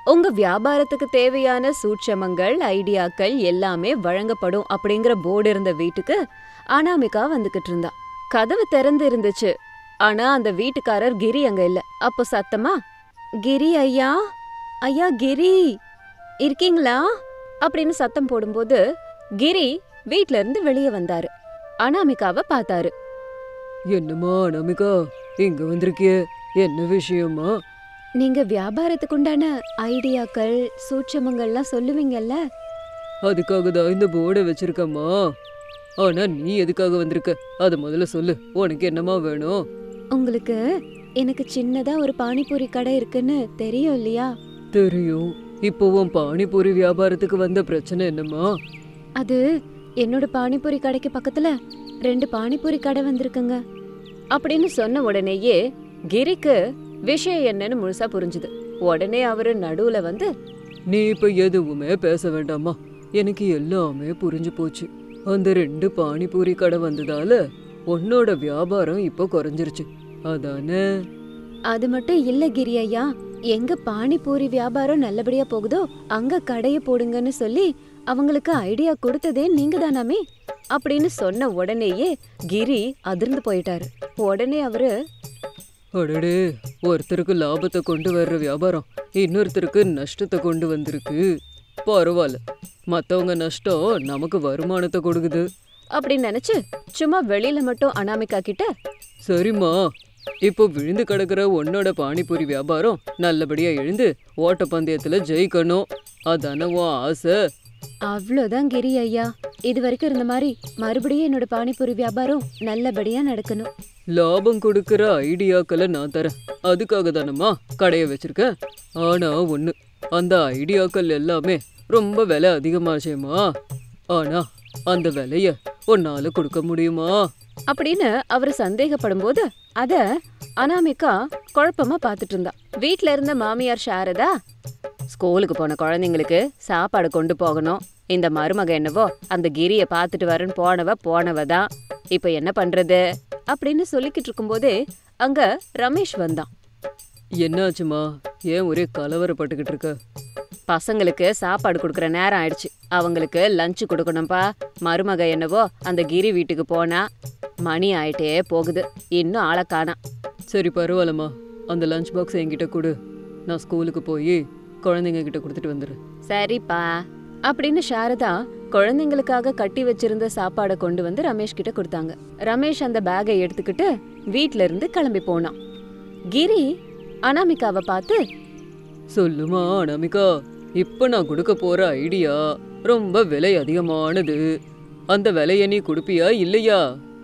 உங்க வியாபாரத்துக்கு தேவையான சூட்சமங்கள் ஐடியாக்கள் எல்லாமே வழங்கப்படும் அப்படிங்கிற போர்டு இருந்த வீட்டுக்கு அனாமிகா வந்துகிட்டு இருந்தா கதவு திறந்து இருந்துச்சு ஆனா அந்த வீட்டுக்காரர் கிரி அங்க இல்ல அப்போ சத்தமா கிரி ஐயா ஐயா கிரி இருக்கீங்களா அப்படின்னு சத்தம் போடும்போது கிரி வீட்ல இருந்து வெளியே வந்தாரு அனாமிகாவை பார்த்தாரு என்னம்மா அனாமிகா இங்க வந்திருக்கியே என்ன விஷயமா நீங்க வியாபாரத்துக்கு உண்டான ஐடியாக்கள் சூட்சமங்கள்லாம் சொல்லுவீங்கல்ல அதுக்காக தான் இந்த போர்டை வச்சிருக்கம்மா ஆனா நீ எதுக்காக வந்திருக்க அதை முதல்ல சொல்லு உனக்கு என்னம்மா வேணும் உங்களுக்கு எனக்கு சின்னதா ஒரு பானிபூரி கடை இருக்குன்னு தெரியும் இல்லையா தெரியும் இப்போ உன் பானிபூரி வியாபாரத்துக்கு வந்த பிரச்சனை என்னம்மா அது என்னோட பானிபூரி கடைக்கு பக்கத்துல ரெண்டு பானிபூரி கடை வந்திருக்குங்க அப்படின்னு சொன்ன உடனேயே கிரிக்கு விஷயம் என்னன்னு முழுசா புரிஞ்சுது உடனே அவரு நடுவுல வந்து நீ இப்ப எதுவுமே பேச வேண்டாம்மா எனக்கு எல்லாமே புரிஞ்சு போச்சு அந்த ரெண்டு பானிபூரி கடை வந்ததால உன்னோட வியாபாரம் இப்போ குறைஞ்சிருச்சு அதானே அது மட்டும் இல்ல கிரி ஐயா எங்க பானிபூரி வியாபாரம் நல்லபடியா போகுதோ அங்க கடைய போடுங்கன்னு சொல்லி அவங்களுக்கு ஐடியா கொடுத்ததே நீங்க தானாமே அப்படின்னு சொன்ன உடனேயே கிரி அதிர்ந்து போயிட்டாரு உடனே அவரு அடடே ஒருத்தருக்கு லாபத்தை கொண்டு வர்ற வியாபாரம் இன்னொருத்தருக்கு நஷ்டத்தை கொண்டு வந்திருக்கு பரவாயில்ல மத்தவங்க நஷ்டம் நமக்கு வருமானத்தை கொடுக்குது அப்படின்னு நினைச்சு சும்மா வெளியில மட்டும் அனாமிகா கிட்ட சரிம்மா இப்போ விழுந்து கிடக்குற உன்னோட பானிபூரி வியாபாரம் நல்லபடியா எழுந்து ஓட்டப்பந்தயத்துல ஜெயிக்கணும் அதானே உன் ஆசை அவ்வளோதான் கிரி ஐயா இது வரைக்கும் இருந்த மாதிரி மறுபடியும் என்னோட பானிபூரி வியாபாரம் நல்லபடியா நடக்கணும் லாபம் கொடுக்கிற ஐடியாக்களை நான் தரேன் அதுக்காக தானம்மா கடையை வச்சிருக்கேன் ஆனா ஒண்ணு அந்த ஐடியாக்கள் எல்லாமே ரொம்ப விலை அதிகமாச்சேம்மா ஆனா அந்த விலைய உன்னால கொடுக்க முடியுமா அப்படின்னு அவர் சந்தேகப்படும் போது அத அனாமிகா குழப்பமா பார்த்துட்டு இருந்தா வீட்ல இருந்த மாமியார் சாரதா ஸ்கூலுக்கு போன குழந்தைங்களுக்கு சாப்பாடு கொண்டு போகணும் இந்த மருமக என்னவோ அந்த கிரிய பார்த்துட்டு வரேன்னு போனவ போனவ தான் இப்போ என்ன பண்றது அப்படின்னு சொல்லிக்கிட்டு இருக்கும்போதே அங்க ரமேஷ் வந்தான் என்னாச்சுமா ஏன் ஒரே கலவரப்பட்டுக்கிட்டு இருக்க பசங்களுக்கு சாப்பாடு கொடுக்குற நேரம் ஆயிடுச்சு அவங்களுக்கு லஞ்ச் கொடுக்கணும்ப்பா மருமக என்னவோ அந்த கிரி வீட்டுக்கு போனா மணி ஆயிட்டே போகுது இன்னும் ஆளை காணாம் சரி பரவாயில்லம்மா அந்த லஞ்ச் பாக்ஸ் என்கிட்ட கொடு நான் ஸ்கூலுக்கு போய் குழந்தைங்க கிட்ட கொடுத்துட்டு வந்துடுறேன் சரிப்பா அப்படின்னு சாரதா குழந்தைங்களுக்காக கட்டி வச்சிருந்த சாப்பாடை கொண்டு வந்து ரமேஷ் கிட்ட கொடுத்தாங்க ரமேஷ் அந்த பேக்கை எடுத்துக்கிட்டு வீட்ல இருந்து கிளம்பி போனான் கிரி அனாமிகாவை பார்த்து சொல்லுமா அனாமிகா இப்போ நான் கொடுக்க போற ஐடியா ரொம்ப விலை அதிகமானது அந்த விலைய நீ கொடுப்பியா இல்லையா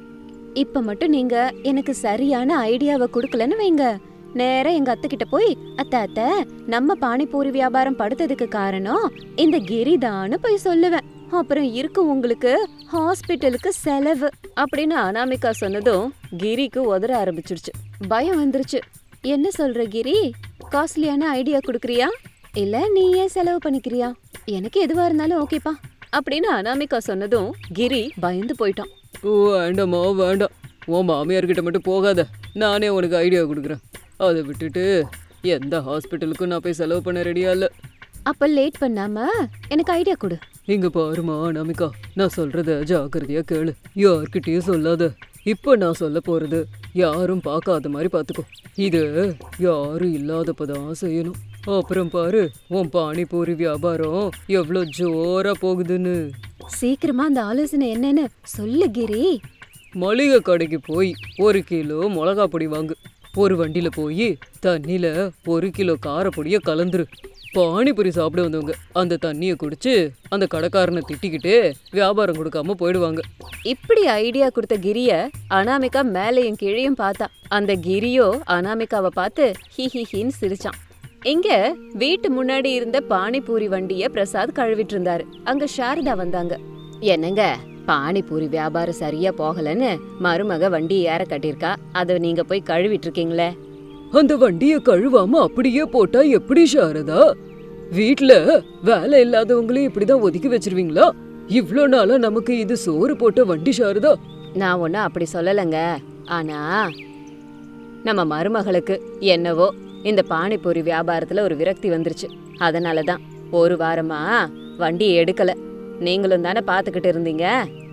இப்ப மட்டும் நீங்க எனக்கு சரியான ஐடியாவை கொடுக்கலன்னு வைங்க நேரா எங்க அத்தை கிட்ட போய் அத்தை அத்தை நம்ம பானிபூரி வியாபாரம் படுத்ததுக்கு காரணம் இந்த கிரிதான்னு போய் சொல்லுவேன் அப்புறம் இருக்கும் உங்களுக்கு ஹாஸ்பிட்டலுக்கு செலவு அப்படின்னு அனாமிகா சொன்னதும் கிரிக்கு உதற ஆரம்பிச்சிருச்சு பயம் வந்துருச்சு என்ன சொல்ற கிரி காஸ்ட்லியான ஐடியா கொடுக்குறியா இல்ல நீ ஏன் செலவு பண்ணிக்கிறியா எனக்கு எதுவா இருந்தாலும் ஓகேப்பா அப்படின்னு அனாமிகா சொன்னதும் கிரி பயந்து போயிட்டான் ஓ வேண்டாம்மா வேண்டாம் உன் மாமியார்கிட்ட மட்டும் போகாத நானே உனக்கு ஐடியா கொடுக்குறேன் அதை விட்டுட்டு எந்த ஹாஸ்பிட்டலுக்கும் நான் போய் செலவு பண்ண ரெடியா இல்லை அப்ப லேட் பண்ணாம எனக்கு ஐடியா கொடு இங்க பாருமா நமிகா நான் சொல்றத ஜாக்கிரதையா கேளு யார்கிட்டயும் சொல்லாத இப்போ நான் சொல்ல போறது யாரும் பார்க்காத மாதிரி பார்த்துக்கோ இது யாரும் இல்லாதப்பதான் செய்யணும் அப்புறம் பாரு உன் பானிபூரி வியாபாரம் எவ்வளோ ஜோரா போகுதுன்னு சீக்கிரமா அந்த ஆலோசனை என்னன்னு சொல்லு கிரி மளிகை கடைக்கு போய் ஒரு கிலோ மிளகா பொடி வாங்கு ஒரு வண்டியில போய் தண்ணியில ஒரு கிலோ காரப்பொடியை கலந்துரு பானிபூரி சாப்பிட வந்தவங்க அந்த தண்ணியை குடிச்சு அந்த கடைக்காரனை திட்டிக்கிட்டே வியாபாரம் கொடுக்காம போயிடுவாங்க இப்படி ஐடியா கொடுத்த கிரிய அனாமிகா மேலையும் கீழையும் பார்த்தா அந்த கிரியோ அனாமிகாவை பார்த்து ஹி ஹி ஹின்னு சிரிச்சான் இங்க வீட்டு முன்னாடி இருந்த பானிபூரி வண்டிய பிரசாத் கழுவிட்டு இருந்தாரு அங்க சாரதா வந்தாங்க என்னங்க பானிபூரி வியாபாரம் சரியா போகலன்னு மருமக வண்டி ஏற கட்டியிருக்கா அதை நீங்க போய் கழுவிட்டு இருக்கீங்களே அந்த வண்டியை கழுவாம அப்படியே போட்டா எப்படி சாரதா வீட்ல வேலை இல்லாதவங்களையும் இப்படிதான் ஒதுக்கி வச்சிருவீங்களா இவ்ளோ நாளா நமக்கு இது சோறு போட்ட வண்டி சாரதா நான் ஒன்றும் அப்படி சொல்லலைங்க ஆனா நம்ம மருமகளுக்கு என்னவோ இந்த பானிபூரி வியாபாரத்துல ஒரு விரக்தி வந்துருச்சு அதனால தான் ஒரு வாரமா வண்டியை எடுக்கல நீங்களும் தானே பாத்துக்கிட்டு இருந்தீங்க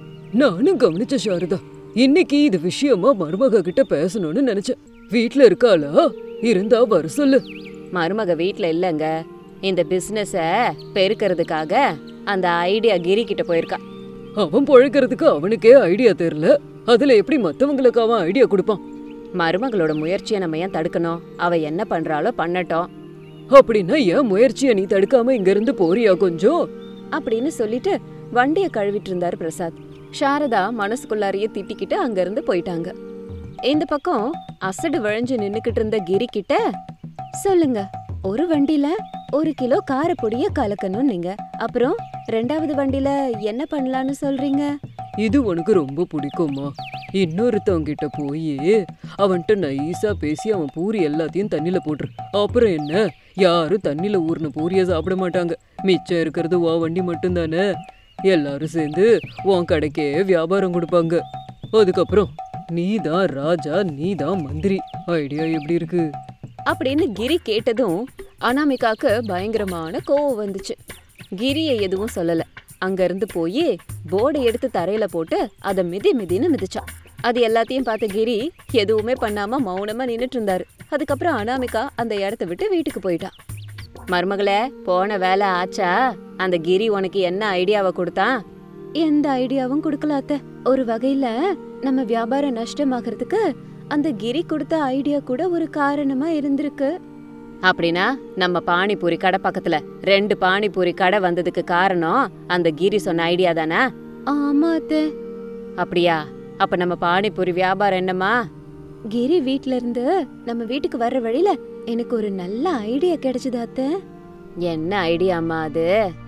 நானும் கவனிச்ச சாரதா இன்னைக்கு இது விஷயமா மருமக கிட்ட பேசணும்னு நினைச்சேன் வீட்ல இருக்காளா இருந்தா வர சொல்லு மருமக வீட்ல இல்லங்க இந்த பிசினஸ பெருக்கிறதுக்காக அந்த ஐடியா கிரி கிட்ட போயிருக்கா அவன் பொழைக்கிறதுக்கு அவனுக்கே ஐடியா தெரியல அதுல எப்படி மத்தவங்களுக்கு அவன் ஐடியா கொடுப்பான் மருமகளோட முயற்சியை நம்ம ஏன் தடுக்கணும் அவ என்ன பண்றாளோ பண்ணட்டும் அப்படின்னா ஏன் முயற்சியை நீ தடுக்காம இங்க இருந்து போறியா கொஞ்சம் அப்படின்னு சொல்லிட்டு வண்டியை கழுவிட்டு இருந்தாரு பிரசாத் சாரதா மனசுக்குள்ளாரையே திட்டிக்கிட்டு அங்கிருந்து போயிட்டாங்க இந்த பக்கம் அசடு விழைஞ்சு நின்னுக்கிட்டு இருந்த கிரி கிட்ட சொல்லுங்க ஒரு வண்டியில ஒரு கிலோ காரப்பொடிய கலக்கணும் நீங்க அப்புறம் ரெண்டாவது வண்டியில என்ன பண்ணலாம்னு சொல்றீங்க இது உனக்கு ரொம்ப பிடிக்குமா இன்னொருத்தவங்கிட்ட போய் அவன்கிட்ட நைஸா பேசி அவன் பூரி எல்லாத்தையும் தண்ணியில போட்டுரு அப்புறம் என்ன யாரும் தண்ணியில ஊறின பூரியை சாப்பிட மாட்டாங்க மிச்சம் இருக்கிறது உன் வண்டி மட்டும்தானே எல்லாரும் சேர்ந்து உன் கடைக்கே வியாபாரம் கொடுப்பாங்க அதுக்கப்புறம் நீ தான் ராஜா நீ தான் மந்திரி ஐடியா எப்படி இருக்கு அப்படின்னு கிரி கேட்டதும் அனாமிகாக்கு பயங்கரமான கோவம் வந்துச்சு கிரியை எதுவும் சொல்லல அங்கிருந்து போய் போர்டை எடுத்து தரையில போட்டு அதை மிதி மிதின்னு மிதிச்சான் அது எல்லாத்தையும் பார்த்த கிரி எதுவுமே பண்ணாம மௌனமா நின்னுட்டு இருந்தாரு அதுக்கப்புறம் அனாமிகா அந்த இடத்த விட்டு வீட்டுக்கு போயிட்டா மருமகளே போன வேலை ஆச்சா அந்த கிரி உனக்கு என்ன ஐடியாவை கொடுத்தான் எந்த ஐடியாவும் கொடுக்கல அத்தை ஒரு வகையில நம்ம வியாபாரம் நஷ்டமாகறதுக்கு அந்த கிரி கொடுத்த ஐடியா கூட ஒரு காரணமா இருந்திருக்கு அப்படின்னா நம்ம பானிபூரி கடை பக்கத்துல ரெண்டு பானிபூரி கடை வந்ததுக்கு காரணம் அந்த கிரி சொன்ன ஐடியா தானே ஆமா அத்தை அப்படியா அப்ப நம்ம பானிபூரி வியாபாரம் என்னம்மா கிரி வீட்ல இருந்து நம்ம வீட்டுக்கு வர்ற வழியில எனக்கு ஒரு நல்ல ஐடியா கிடைச்சது அத்தை என்ன ஐடியாம்மா அது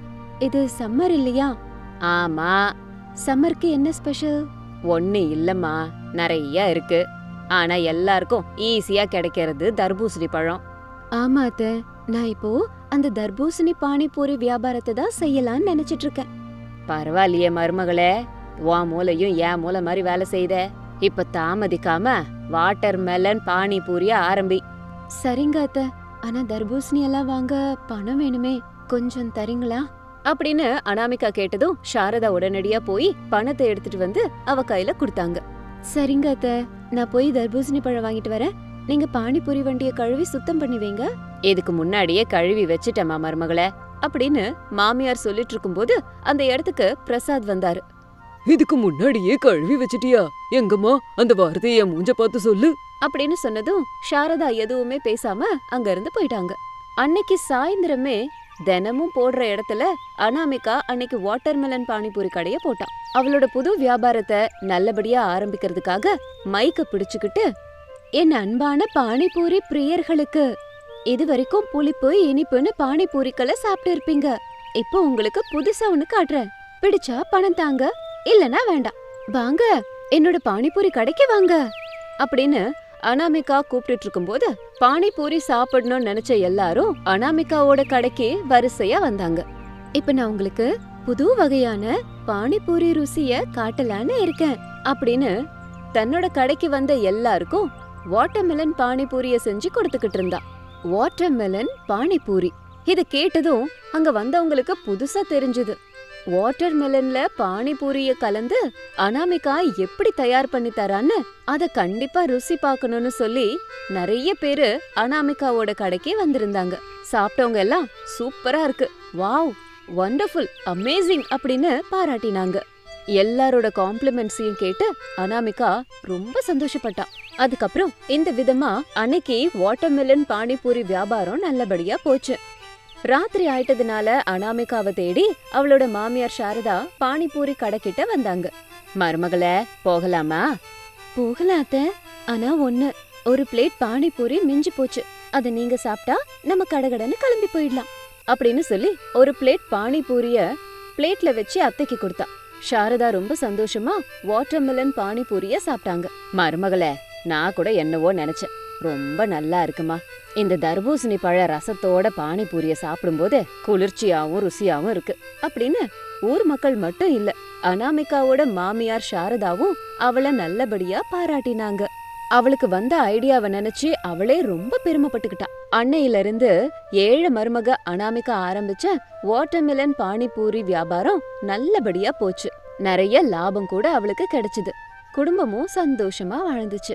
இது சம்மர் இல்லையா ஆமா சம்மருக்கு என்ன ஸ்பெஷல் ஒண்ணு இல்லம்மா நிறைய இருக்கு ஆனா எல்லாருக்கும் ஈஸியா கிடைக்கிறது தர்பூசணி பழம் ஆமா அத்த நான் இப்போ அந்த தர்பூசணி பானிபூரி வியாபாரத்தை தான் செய்யலாம்னு நினைச்சிட்டு இருக்கேன் பரவாயில்லையே மருமகளே உன் மூளையும் என் மூளை மாதிரி வேலை செய்த இப்ப தாமதிக்காம வாட்டர் மெலன் பானிபூரிய ஆரம்பி சரிங்க அத்த ஆனா தர்பூசணி எல்லாம் வாங்க பணம் வேணுமே கொஞ்சம் தரீங்களா அப்படின்னு அனாமிகா கேட்டதும் சாரதா உடனடியா போய் பணத்தை எடுத்துட்டு வந்து அவ கையில கொடுத்தாங்க சரிங்க அத்த நான் போய் தர்பூசணி பழம் வாங்கிட்டு வரேன் நீங்க பானிபூரி வண்டியை கழுவி சுத்தம் பண்ணி வைங்க இதுக்கு முன்னாடியே கழுவி வச்சிட்டேமா மருமகளே அப்படின்னு மாமியார் சொல்லிட்டு இருக்கும்போது அந்த இடத்துக்கு பிரசாத் வந்தாரு இதுக்கு முன்னாடியே கழுவி வச்சிட்டியா எங்கம்மா அந்த வார்த்தையை என் மூஞ்ச பார்த்து சொல்லு அப்படின்னு சொன்னதும் சாரதா எதுவுமே பேசாம அங்க இருந்து போயிட்டாங்க அன்னைக்கு சாயந்தரமே தினமும் போடுற இடத்துல அனாமிகா அன்னைக்கு வாட்டர்மெலன் பானிபூரி கடைய போட்டான் அவளோட புது வியாபாரத்தை நல்லபடியா ஆரம்பிக்கிறதுக்காக மைக்க பிடிச்சுக்கிட்டு என் அன்பான பானிபூரி பிரியர்களுக்கு இது வரைக்கும் புளிப்பு இனிப்புன்னு பானிபூரிக்களை சாப்பிட்டு இருப்பீங்க இப்போ உங்களுக்கு புதுசா ஒண்ணு காட்டுறேன் பிடிச்சா பணம் தாங்க இல்லனா வேண்டாம் வாங்க என்னோட பானிபூரி கடைக்கு வாங்க அப்படின்னு அனாமிகா கூப்பிட்டு இருக்கும்போது பானிபூரி சாப்பிடணும்னு நினைச்ச எல்லாரும் அனாமிகாவோட கடைக்கு வரிசையா வந்தாங்க இப்ப நான் உங்களுக்கு புது வகையான பானிபூரி ருசிய காட்டலான்னு இருக்கேன் அப்படின்னு தன்னோட கடைக்கு வந்த எல்லாருக்கும் வாட்டர்மெலன் பானிபூரிய செஞ்சு கொடுத்துக்கிட்டு இருந்தா வாட்டர்மெலன் பானிபூரி இத கேட்டதும் அங்க வந்தவங்களுக்கு புதுசா தெரிஞ்சது வாட்டர்மெலன்ல பானிபூரிய கலந்து அனாமிகா எப்படி தயார் பண்ணி தரான்னு அத கண்டிப்பா ருசி பார்க்கணும்னு சொல்லி நிறைய பேரு அனாமிகாவோட கடைக்கு வந்திருந்தாங்க சாப்பிட்டவங்க எல்லாம் சூப்பரா இருக்கு வாவ் வண்டர்ஃபுல் அமேசிங் அப்படின்னு பாராட்டினாங்க எல்லாரோட காம்ப்ளிமெண்ட்ஸையும் கேட்டு அனாமிகா ரொம்ப சந்தோஷப்பட்டா அதுக்கப்புறம் இந்த விதமா அன்னைக்கு வாட்டர்மெலன் பானிபூரி வியாபாரம் நல்லபடியா போச்சு ராத்திரி ஆயிட்டதுனால அனாமிகாவை தேடி அவளோட மாமியார் சாரதா பானிபூரி கடைக்கிட்ட வந்தாங்க மருமகளே போகலாமா போகலாம் அத்த ஆனா ஒண்ணு ஒரு பிளேட் பானிபூரி மிஞ்சி போச்சு அத நீங்க சாப்பிட்டா நம்ம கடகடன்னு கிளம்பி போயிடலாம் அப்படின்னு சொல்லி ஒரு பிளேட் பானிபூரிய பிளேட்ல வச்சு அத்தைக்கு கொடுத்தா சாரதா ரொம்ப சந்தோஷமா வாட்டர்மெலன் பானிபூரிய சாப்பிட்டாங்க மருமகளே நான் கூட என்னவோ நினைச்சேன் ரொம்ப நல்லா இருக்குமா இந்த தர்பூசணி பழ ரசத்தோட பானிபூரிய சாப்பிடும்போது குளிர்ச்சியாவும் ருசியாவும் இருக்கு அப்படின்னு ஊர் மக்கள் மட்டும் இல்ல அனாமிகாவோட மாமியார் சாரதாவும் அவளை நல்லபடியா பாராட்டினாங்க அவளுக்கு வந்த ஐடியாவை நினைச்சு அவளே ரொம்ப பெருமைப்பட்டுக்கிட்டா அன்னையில இருந்து ஏழை மருமக அனாமிகா ஆரம்பிச்ச வாட்டர்மெலன் பானிபூரி வியாபாரம் நல்லபடியா போச்சு நிறைய லாபம் கூட அவளுக்கு கிடைச்சது குடும்பமும் சந்தோஷமா வாழ்ந்துச்சு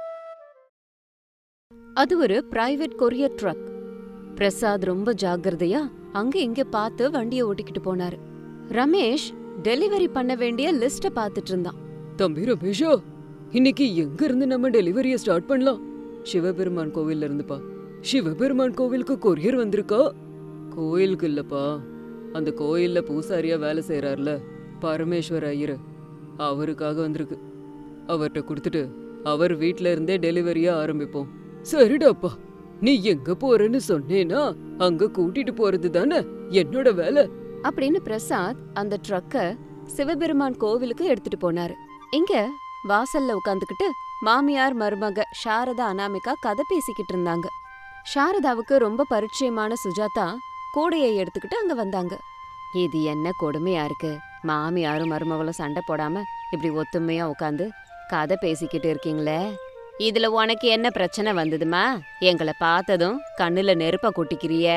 அது ஒரு பிரைவேட் கொரியர் ட்ரக் பிரசாத் ரொம்ப ஜாக்கிரதையா அங்க இங்க பார்த்து வண்டியை ஓட்டிக்கிட்டு போனாரு ரமேஷ் டெலிவரி பண்ண வேண்டிய லிஸ்ட பார்த்துட்டு இருந்தான் தம்பி ரமேஷா இன்னைக்கு எங்க இருந்து நம்ம டெலிவரியை ஸ்டார்ட் பண்ணலாம் சிவபெருமான் கோவில்ல இருந்துப்பா சிவபெருமான் கோவிலுக்கு கொரியர் வந்திருக்கா கோயிலுக்கு இல்லப்பா அந்த கோயில்ல பூசாரியா வேலை செய்யறாருல பரமேஸ்வர் ஐயர் அவருக்காக வந்திருக்கு அவர்கிட்ட கொடுத்துட்டு அவர் வீட்ல இருந்தே டெலிவரியா ஆரம்பிப்போம் சரிடாப்பா நீ எங்க போறேன்னு சொன்னேனா அங்க கூட்டிட்டு போறது தானே என்னோட வேலை அப்படின்னு பிரசாத் அந்த ட்ரக்க சிவபெருமான் கோவிலுக்கு எடுத்துட்டு போனாரு இங்க வாசல்ல உட்காந்துக்கிட்டு மாமியார் மருமக சாரதா அனாமிகா கதை பேசிக்கிட்டு இருந்தாங்க சாரதாவுக்கு ரொம்ப பரிச்சயமான சுஜாதா கூடையை எடுத்துக்கிட்டு அங்க வந்தாங்க இது என்ன கொடுமையா இருக்கு மாமியாரும் மருமகளும் சண்டை போடாம இப்படி ஒத்துமையா உட்காந்து கதை பேசிக்கிட்டு இருக்கீங்களே இதுல உனக்கு என்ன பிரச்சனை வந்ததுமா எங்களை பார்த்ததும் கண்ணுல நெருப்ப கொட்டிக்கிறிய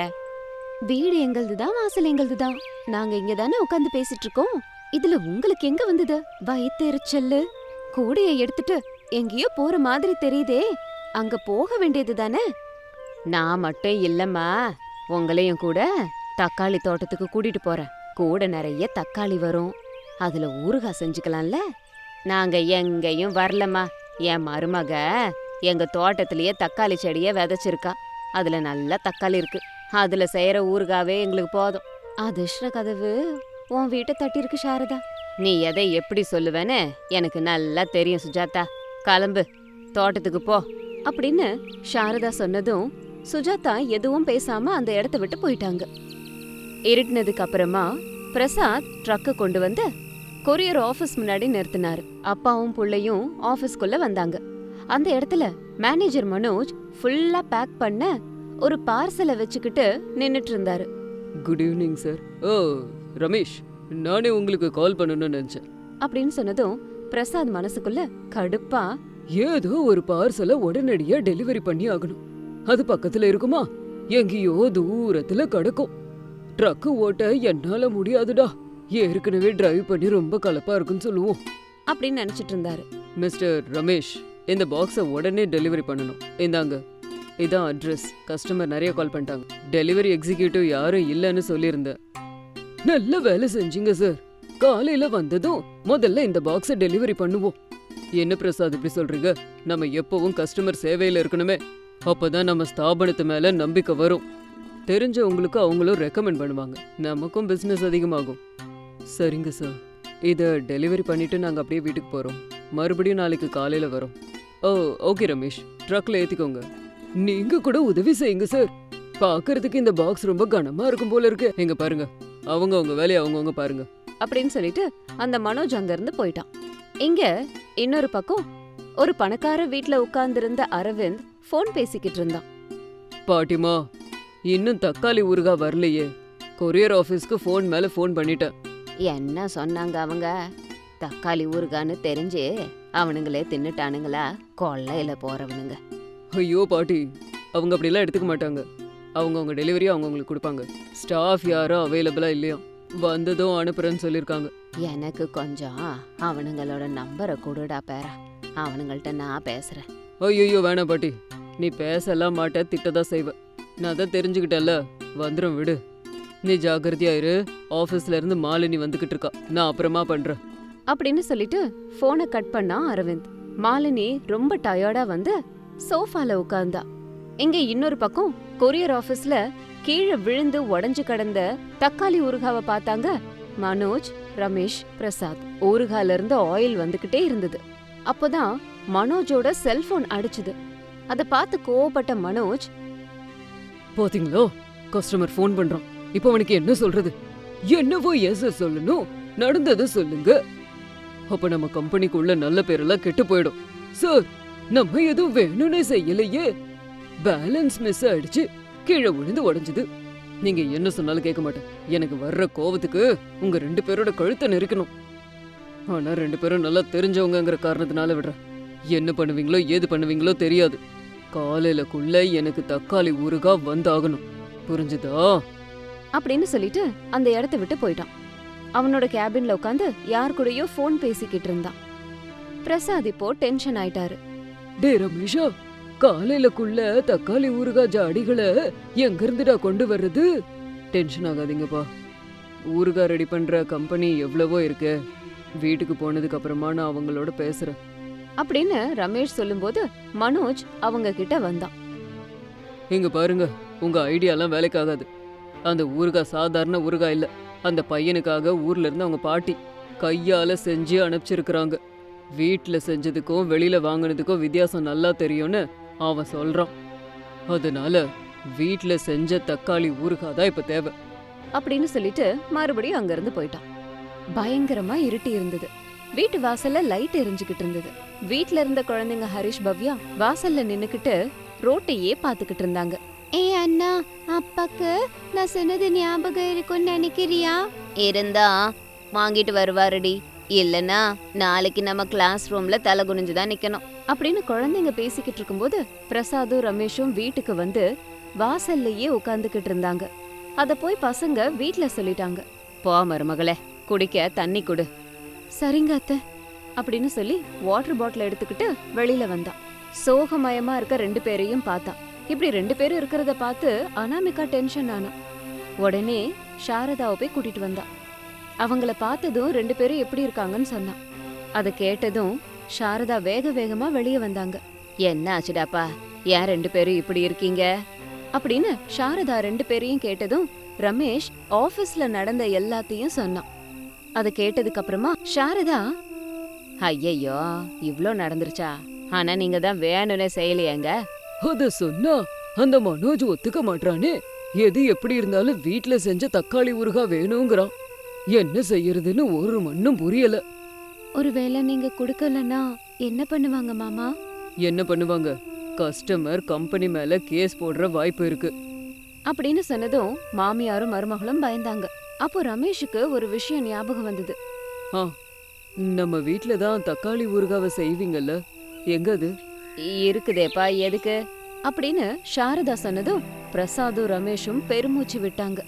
வீடு எங்களுதுதான் வாசல் எங்களுதுதான் நாங்க இங்க தானே உட்காந்து பேசிட்டு இருக்கோம் இதுல உங்களுக்கு எங்க வந்தது வயித்தெரிச்சல்லு கூடைய எடுத்துட்டு எங்கேயோ போற மாதிரி தெரியுதே அங்க போக வேண்டியது தானே நான் மட்டும் இல்லம்மா உங்களையும் கூட தக்காளி தோட்டத்துக்கு கூட்டிட்டு போறேன் கூட நிறைய தக்காளி வரும் அதுல ஊறுகாய் செஞ்சுக்கலாம்ல நாங்க எங்கேயும் வரலம்மா என் மருமக எங்க தோட்டத்திலேயே தக்காளி செடிய விதைச்சிருக்கா அதுல நல்ல தக்காளி இருக்கு அதுல செய்யற ஊறுகாவே எங்களுக்கு போதும் அதிர்ஷ்ட கதவு உன் வீட்டை தட்டிருக்கு சாரதா நீ எதை எப்படி சொல்லுவேன்னு எனக்கு நல்லா தெரியும் சுஜாதா கிளம்பு தோட்டத்துக்கு போ அப்படின்னு சாரதா சொன்னதும் சுஜாதா எதுவும் பேசாம அந்த இடத்த விட்டு போயிட்டாங்க இருட்டினதுக்கு அப்புறமா பிரசாத் ட்ரக்க கொண்டு வந்து கொரியர் ஆபீஸ் முன்னாடி நிறுத்தினாரு அப்பாவும் புள்ளையும் ஆபீஸ்க்குள்ள வந்தாங்க அந்த இடத்துல மேனேஜர் மனோஜ் ஃபுல்லா பேக் பண்ண ஒரு பார்சலை வச்சுக்கிட்டு நின்னுட்டு இருந்தாரு good evening sir oh Ramesh நானே உங்களுக்கு கால் பண்ணணும்னு நினைச்சேன் அப்படின்னு சொன்னதும் பிரசாத் மனசுக்குள்ள கடுப்பா ஏதோ ஒரு பார்சலை உடனடியா டெலிவரி பண்ணி ஆகணும் அது பக்கத்துல இருக்குமா எங்கேயோ தூரத்துல கிடக்கும் ட்ரக்கு ஓட்ட என்னால முடியாதுடா ஏற்கனவே டிரைவ் பண்ணி ரொம்ப கலப்பா இருக்குன்னு சொல்லுவோம் அப்படின்னு நினைச்சிட்டு இருந்தாரு மிஸ்டர் ரமேஷ் இந்த பாக்ஸை உடனே டெலிவரி பண்ணணும் இந்தாங்க இதான் அட்ரஸ் கஸ்டமர் நிறைய கால் பண்ணிட்டாங்க டெலிவரி எக்ஸிக்யூட்டிவ் யாரும் இல்லைன்னு சொல்லியிருந்தேன் நல்ல வேலை செஞ்சீங்க சார் காலையில வந்ததும் முதல்ல இந்த பாக்ஸை டெலிவரி பண்ணுவோம் என்ன பிரசாத் இப்படி சொல்றீங்க நம்ம எப்பவும் கஸ்டமர் சேவையில இருக்கணுமே அப்பதான் நம்ம ஸ்தாபனத்து மேல நம்பிக்கை வரும் தெரிஞ்சவங்களுக்கு அவங்களும் ரெக்கமெண்ட் பண்ணுவாங்க நமக்கும் பிசினஸ் அதிகமாகும் சரிங்க சார் இதை டெலிவரி பண்ணிட்டு நாங்க அப்படியே வீட்டுக்கு போறோம் மறுபடியும் நாளைக்கு காலையில வரோம் ஓ ஓகே ரமேஷ் ட்ரக்ல ஏத்திக்கோங்க நீங்க கூட உதவி செய்யுங்க சார் பார்க்கறதுக்கு இந்த பாக்ஸ் ரொம்ப கனமா இருக்கும் போல இருக்கு எங்க பாருங்க அவங்க அவங்க வேலையை அவங்கவங்க பாருங்க அப்படின்னு சொல்லிட்டு அந்த மனோஜ் அங்க இருந்து போயிட்டான் இங்க இன்னொரு பக்கம் ஒரு பணக்கார வீட்ல உட்கார்ந்திருந்த அரவிந்த் ஃபோன் பேசிக்கிட்டு இருந்தான் பாட்டிமா இன்னும் தக்காளி ஊறுகாய் வரலையே கொரியர் ஆஃபீஸ்க்கு ஃபோன் மேல ஃபோன் பண்ணிட்டேன் என்ன சொன்னாங்க அவங்க தக்காளி ஊறுகான்னு தெரிஞ்சு அவனுங்களே தின்னுட்டானுங்களா கொள்ளையில போறவனுங்க ஐயோ பாட்டி அவங்க அப்படிலாம் எடுத்துக்க மாட்டாங்க அவங்க அவங்க டெலிவரி அவங்கவுங்களுக்கு கொடுப்பாங்க ஸ்டாஃப் யாரும் அவைலபிளா இல்லையா வந்ததும் அனுப்புறேன்னு சொல்லியிருக்காங்க எனக்கு கொஞ்சம் அவனுங்களோட நம்பரை கொடுடா பேரா அவனுங்கள்ட்ட நான் பேசுறேன் ஐயோ வேணாம் பாட்டி நீ பேசலாம் மாட்ட திட்டதான் செய்வ நான் தான் தெரிஞ்சுக்கிட்டேன்ல வந்துடும் விடு நீ ஜாக்கிரதையா இரு ஆஃபீஸ்ல இருந்து மாலினி வந்துகிட்டு இருக்கா நான் அப்புறமா பண்றேன் அப்படின்னு சொல்லிட்டு போனை கட் பண்ணா அரவிந்த் மாலினி ரொம்ப டயர்டா வந்து சோஃபால உட்கார்ந்தா இங்க இன்னொரு பக்கம் கொரியர் ஆபீஸ்ல கீழே விழுந்து உடைஞ்சு கிடந்த தக்காளி ஊறுகாவை பார்த்தாங்க மனோஜ் ரமேஷ் பிரசாத் ஊறுகால இருந்து ஆயில் வந்துகிட்டே இருந்தது அப்போதான் மனோஜோட செல்போன் அடிச்சுது அத பார்த்து கோவப்பட்ட மனோஜ் பாத்தீங்களா கஸ்டமர் ஃபோன் பண்றான் இப்போ அவனுக்கு என்ன சொல்றது என்னவோ எஸ் சொல்லணும் நடந்ததை சொல்லுங்க அப்ப நம்ம கம்பெனிக்குள்ள நல்ல பேரெல்லாம் கெட்டு போயிடும் சார் நம்ம எதுவும் வேணும்னே செய்யலையே பேலன்ஸ் மிஸ் ஆயிடுச்சு கீழே விழுந்து உடைஞ்சது நீங்க என்ன சொன்னாலும் கேட்க மாட்டேன் எனக்கு வர்ற கோவத்துக்கு உங்க ரெண்டு பேரோட கழுத்தை நெரிக்கணும் ஆனா ரெண்டு பேரும் நல்லா தெரிஞ்சவங்கங்கிற காரணத்தினால விடுறேன் என்ன பண்ணுவீங்களோ ஏது பண்ணுவீங்களோ தெரியாது காலையிலக்குள்ள எனக்கு தக்காளி ஊறுகா வந்தாகணும் புரிஞ்சுதா அப்படின்னு சொல்லிட்டு அந்த இடத்த விட்டு போயிட்டான் அவனோட கேபின்ல உட்காந்து யார் கூடயோ ஃபோன் பேசிக்கிட்டு இருந்தான் பிரசாத் இப்போ டென்ஷன் ஆயிட்டாரு டே ரமேஷா காலையிலக்குள்ள தக்காளி ஊறுகா ஜாடிகளை எங்க இருந்துடா கொண்டு வர்றது டென்ஷன் ஆகாதீங்கப்பா ஊறுகா ரெடி பண்ற கம்பெனி எவ்வளவோ இருக்கு வீட்டுக்கு போனதுக்கு அப்புறமா நான் அவங்களோட பேசுறேன் அப்படின்னு ரமேஷ் சொல்லும்போது மனோஜ் அவங்க கிட்ட வந்தான் இங்க பாருங்க உங்க ஐடியாலாம் வேலைக்காகாது அந்த ஊறுகா சாதாரண ஊறுகா இல்ல அந்த பையனுக்காக ஊர்ல இருந்து அவங்க பாட்டி கையால செஞ்சு அனுப்பிச்சிருக்கிறாங்க வீட்ல செஞ்சதுக்கும் வெளியில வாங்கினதுக்கும் வித்தியாசம் நல்லா தெரியும்னு அவன் சொல்றான் அதனால வீட்ல செஞ்ச தக்காளி ஊறுகாய் தான் இப்ப தேவை அப்படின்னு சொல்லிட்டு மறுபடியும் அங்கிருந்து போயிட்டான் பயங்கரமா இருட்டி இருந்தது வீட்டு வாசல்ல லைட் எரிஞ்சுக்கிட்டு இருந்தது வீட்ல இருந்த குழந்தைங்க ஹரிஷ் பவ்யா வாசல்ல நின்னுக்கிட்டு ரோட்டையே பாத்துக்கிட்டு இருந்தாங்க ஏ அண்ணா அப்பாக்கு நான் சொன்னது ஞாபகம் இருக்கும்னு நினைக்கிறியா இருந்தா வாங்கிட்டு வருவாருடி இல்லனா நாளைக்கு நம்ம கிளாஸ் ரூம்ல தலை குனிஞ்சுதான் நிக்கணும் அப்படின்னு குழந்தைங்க பேசிக்கிட்டு இருக்கும்போது பிரசாதும் ரமேஷும் வீட்டுக்கு வந்து வாசல்லையே உட்காந்துக்கிட்டு இருந்தாங்க அத போய் பசங்க வீட்ல சொல்லிட்டாங்க போ மருமகளே குடிக்க தண்ணி குடு சரிங்க அத்தை அப்படின்னு சொல்லி வாட்டர் பாட்டில் எடுத்துக்கிட்டு வெளியில வந்தான் சோகமயமா இருக்க ரெண்டு பேரையும் பார்த்தான் இப்படி ரெண்டு பேரும் இருக்கிறத பார்த்து அனாமிகா டென்ஷன் ஆனா உடனே சாரதாவை போய் கூட்டிட்டு வந்தா அவங்கள பார்த்ததும் ரெண்டு பேரும் எப்படி இருக்காங்கன்னு சொன்னான் அதை கேட்டதும் சாரதா வேக வேகமா வெளியே வந்தாங்க என்ன ஆச்சுடாப்பா ஏன் ரெண்டு பேரும் இப்படி இருக்கீங்க அப்படின்னு சாரதா ரெண்டு பேரையும் கேட்டதும் ரமேஷ் ஆபீஸ்ல நடந்த எல்லாத்தையும் சொன்னான் அதை கேட்டதுக்கு அப்புறமா சாரதா ஐயையோ இவ்ளோ நடந்துருச்சா ஆனா நீங்க தான் வேணும்னே செய்யலையாங்க அத சொன்னா அந்த மனோஜ் ஒத்துக்க மாட்டானே எது எப்படி இருந்தாலும் வீட்ல செஞ்ச தக்காளி ஊறுகா வேணுங்கிறான் என்ன செய்யறதுன்னு ஒரு மண்ணும் புரியல ஒருவேளை நீங்க குடுக்கலன்னா என்ன பண்ணுவாங்க மாமா என்ன பண்ணுவாங்க கஸ்டமர் கம்பெனி மேல கேஸ் போடுற வாய்ப்பு இருக்கு அப்படின்னு சொன்னதும் மாமியாரும் மருமகளும் பயந்தாங்க அப்போ ரமேஷுக்கு ஒரு விஷயம் ஞாபகம் வந்தது ஆ நம்ம வீட்ல தான் தக்காளி ஊறுகாவை செய்வீங்கல்ல எங்க அது இருக்குதேப்பா எதுக்கு அப்படின்னு சாரதா சொன்னதும் பிரசாதும் ரமேஷும் பெருமூச்சு விட்டாங்க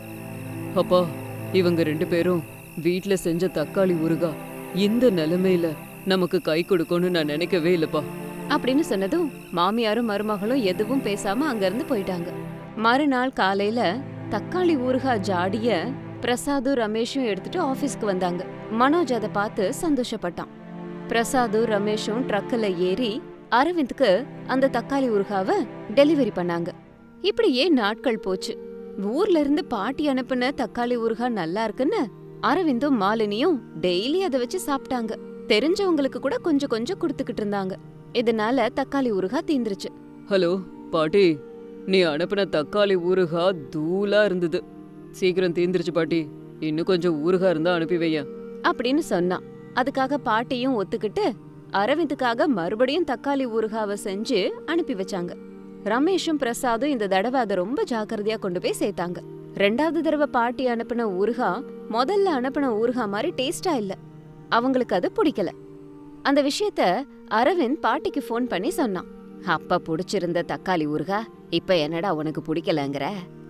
அப்பா இவங்க ரெண்டு பேரும் வீட்ல செஞ்ச தக்காளி ஊறுகா இந்த நிலைமையில நமக்கு கை கொடுக்கும்னு நான் நினைக்கவே இல்லப்பா அப்படின்னு சொன்னதும் மாமியாரும் மருமகளும் எதுவும் பேசாம அங்கிருந்து போயிட்டாங்க மறுநாள் காலையில தக்காளி ஊறுகாய் ஜாடிய பிரசாதும் ரமேஷும் எடுத்துட்டு ஆபீஸ்க்கு வந்தாங்க மனோஜ் அதை பார்த்து சந்தோஷப்பட்டான் பிரசாதும் ரமேஷும் ட்ரக்கில் ஏறி அரவிந்த்க்கு அந்த தக்காளி ஊறுகாவை டெலிவரி பண்ணாங்க இப்படியே நாட்கள் போச்சு ஊர்ல இருந்து பாட்டி அனுப்புன தக்காளி ஊறுகாய் நல்லா இருக்குன்னு அரவிந்தும் மாலினியும் டெய்லி அதை வச்சு சாப்பிட்டாங்க தெரிஞ்சவங்களுக்கு கூட கொஞ்சம் கொஞ்சம் கொடுத்துக்கிட்டு இருந்தாங்க இதனால தக்காளி ஊறுகாய் தீந்துருச்சு ஹலோ பாட்டி நீ அனுப்பின தக்காளி ஊறுகா தூளா இருந்தது சீக்கிரம் தீந்துருச்சு பாட்டி இன்னும் கொஞ்சம் ஊறுகா இருந்தா அனுப்பி வையேன் அப்படின்னு சொன்னான் அதுக்காக பாட்டியும் ஒத்துக்கிட்டு அரவிந்துக்காக மறுபடியும் தக்காளி ஊறுகாவை செஞ்சு அனுப்பி வச்சாங்க ரமேஷும் பிரசாதும் இந்த தடவை அதை ரொம்ப ஜாக்கிரதையா கொண்டு போய் சேர்த்தாங்க ரெண்டாவது தடவை பாட்டி அனுப்பின ஊறுகா முதல்ல அனுப்பின ஊறுகா மாதிரி டேஸ்டா இல்ல அவங்களுக்கு அது பிடிக்கல அந்த விஷயத்த அரவிந்த் பாட்டிக்கு ஃபோன் பண்ணி சொன்னான் அப்ப புடிச்சிருந்த தக்காளி ஊறுகா இப்ப என்னடா உனக்கு பிடிக்கலங்கிற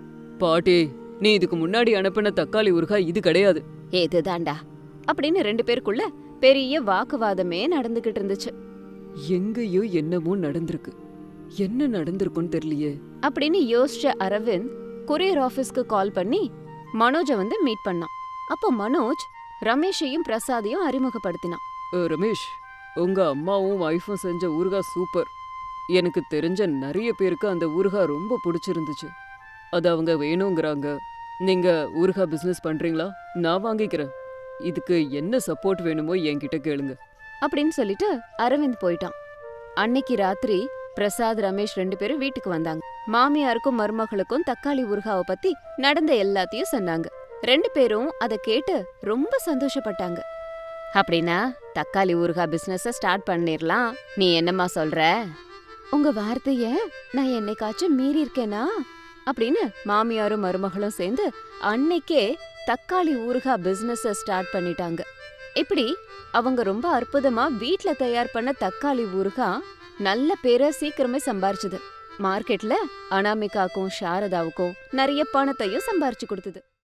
பாட்டி நீ இதுக்கு முன்னாடி அனுப்பின தக்காளி ஊறுகா இது கிடையாது ஏதுதான்டா அப்படின்னு ரெண்டு பேருக்குள்ள பெரிய வாக்குவாதமே நடந்துகிட்டு இருந்துச்சு எங்கேயோ என்னமோ நடந்திருக்கு என்ன நடந்திருக்குன்னு தெரியலையே அப்படின்னு யோசிச்ச அரவிந்த் கொரியர் ஆபீஸ்க்கு கால் பண்ணி மனோஜை வந்து மீட் பண்ணான் அப்போ மனோஜ் ரமேஷையும் பிரசாதையும் அறிமுகப்படுத்தினான் அ, ரமேஷ் உங்க அம்மாவும் ஒய்ஃபும் செஞ்ச ஊறுகா சூப்பர் எனக்கு தெரிஞ்ச நிறைய பேருக்கு அந்த ஊறுகா ரொம்ப பிடிச்சிருந்துச்சு அது அவங்க வேணுங்கிறாங்க நீங்க ஊறுகா பிசினஸ் பண்றீங்களா நான் வாங்கிக்கிறேன் இதுக்கு என்ன சப்போர்ட் வேணுமோ என்கிட்ட கேளுங்க அப்படின்னு சொல்லிட்டு அரவிந்த் போயிட்டான் அன்னைக்கு ராத்திரி பிரசாத் ரமேஷ் ரெண்டு பேரும் வீட்டுக்கு வந்தாங்க மாமியாருக்கும் மருமகளுக்கும் தக்காளி ஊறுகாவை பத்தி நடந்த எல்லாத்தையும் சொன்னாங்க ரெண்டு பேரும் அதை கேட்டு ரொம்ப சந்தோஷப்பட்டாங்க அப்படின்னா தக்காளி ஊறுகா பிசினஸ ஸ்டார்ட் பண்ணிரலாம் நீ என்னம்மா சொல்ற உங்க வார்த்தைய நான் என்னைக்காச்சும் மீறி இருக்கேனா அப்படின்னு மாமியாரும் மருமகளும் சேர்ந்து அன்னைக்கே தக்காளி ஊறுகா பிசினஸ ஸ்டார்ட் பண்ணிட்டாங்க இப்படி அவங்க ரொம்ப அற்புதமா வீட்ல தயார் பண்ண தக்காளி ஊறுகாய் நல்ல பேரை சீக்கிரமே சம்பாரிச்சது மார்க்கெட்ல அனாமிகாக்கும் சாரதாவுக்கும் நிறைய பணத்தையும் சம்பாரிச்சு கொடுத்தது